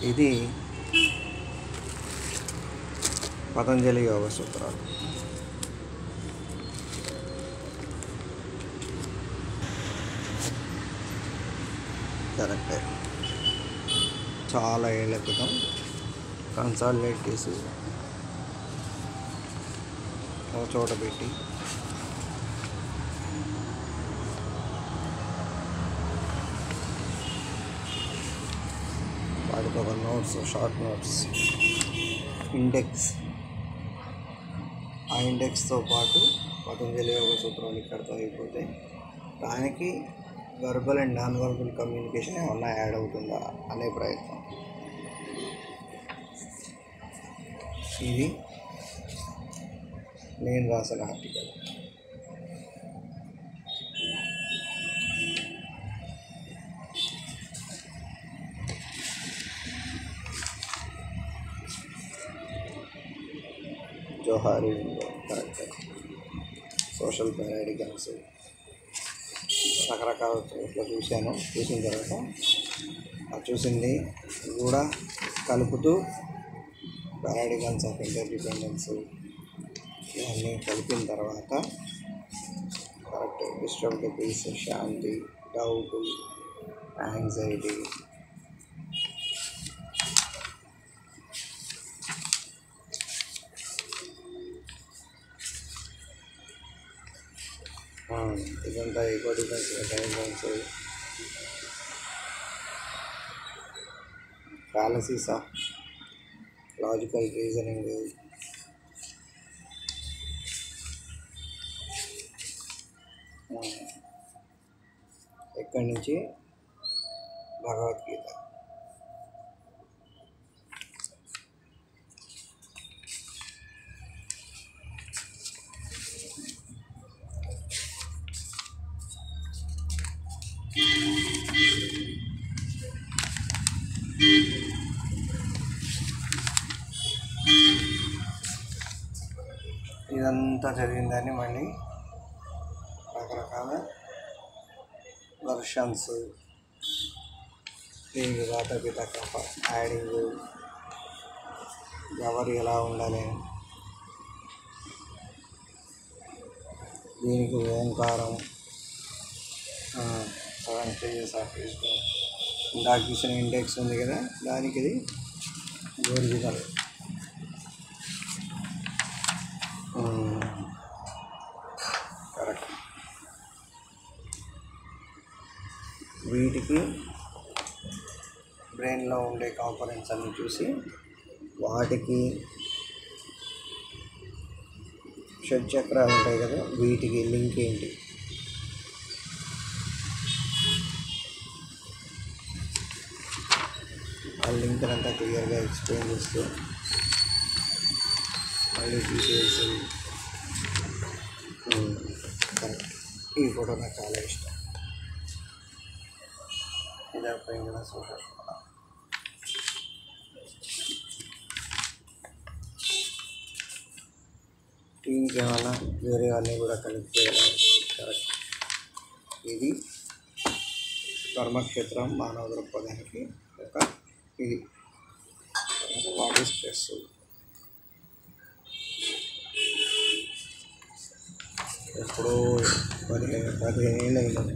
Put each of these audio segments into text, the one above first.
ఇది పతంజలి యోగ సూత్రాలు కరెక్టే చాలా ఏళ్ళ క్రితం కన్సాలిడేట్ చేసి ఒక చోట పెట్టి వాటికి ఒక నోట్స్ షార్ట్ నోట్స్ ఇండెక్స్ ఆ ఇండెక్స్తో పాటు పతంజలి యోగ సూత్రాలు ఇక్కడితో అయిపోతాయి దానికి verbal and non verbal communication ఏమన్నా యాడ్ అవుతుందా అనే ప్రయత్నం ఇది నేను రాసిన article Johari correct social paradigms రకరకాల ఇట్లా చూశాను చూసిన తర్వాత ఆ చూసింది కూడా కలుపుతూ పారాడిగమ్స్ ఆఫ్ ఇంటర్డిపెండెన్స్ ఇవన్నీ కలిపిన తర్వాత కరెక్ట్ డిస్టర్బ్ పీస్ శాంతి డౌట్ యాంగ్జైటీ ఇదంతా ego defence mechanisms fallacies of logical reasoning ఎక్కడి నుంచి భగవద్గీత ఇదంతా చదివిందని మళ్ళీ రకరకాల వర్షన్స్ దీనికి వాతపిత కప యాడింగ్ ఎవరు ఎలా ఉండాలి దీనికి ఓంకారం సెవెన్ స్టేజెస్ ఆఫ్ విజ్డమ్ ఇందాక చూసిన ఇండెక్స్ ఉంది కదా దానికి ఇది ఒరిజినల్ కరెక్ట్ వీటికి బ్రెయిన్లో ఉండే కాంపనెంట్స్ అన్ని చూసి వాటికి షడ్ చక్రాలు ఉంటాయి కదా వీటికి లింక్ ఏంటి ఆ లింక్ అంతా క్లియర్గా ఎక్స్ప్లెయిన్ చేస్తూ మళ్ళీ డీటెయిల్స్ కరెక్ట్ ఈ ఫోటో నాకు చాలా ఇష్టం ఇది పైన సోషల్ టీంకి ఏమైనా వేరే అన్నీ కూడా కనెక్ట్ చేయడం కరెక్ట్ ఇది కర్మక్షేత్రం మానవ దృక్పథానికి ఒక ఇది బాడీ స్ట్రెస్ ఎప్పుడో పదిహేను పదిహేను ఏళ్ళు అయిందని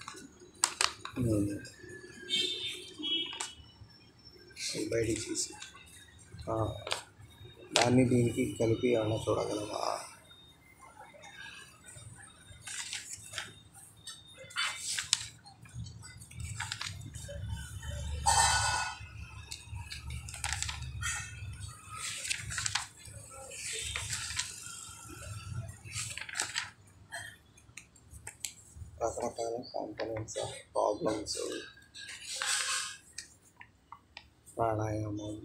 బయటికి తీసి ఆ, దాన్ని దీనికి కలిపి ఏమన్నా చూడగలమా రకరకాల కాంపనెంట్స్ ఆఫ్ ప్రాబ్లమ్స్ ప్రాణాయామం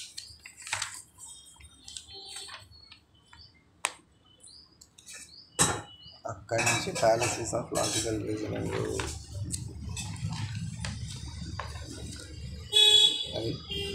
అక్కడి నుంచి ప్యాలసీస్ ఆఫ్ లాజికల్ రీజనింగ్ అది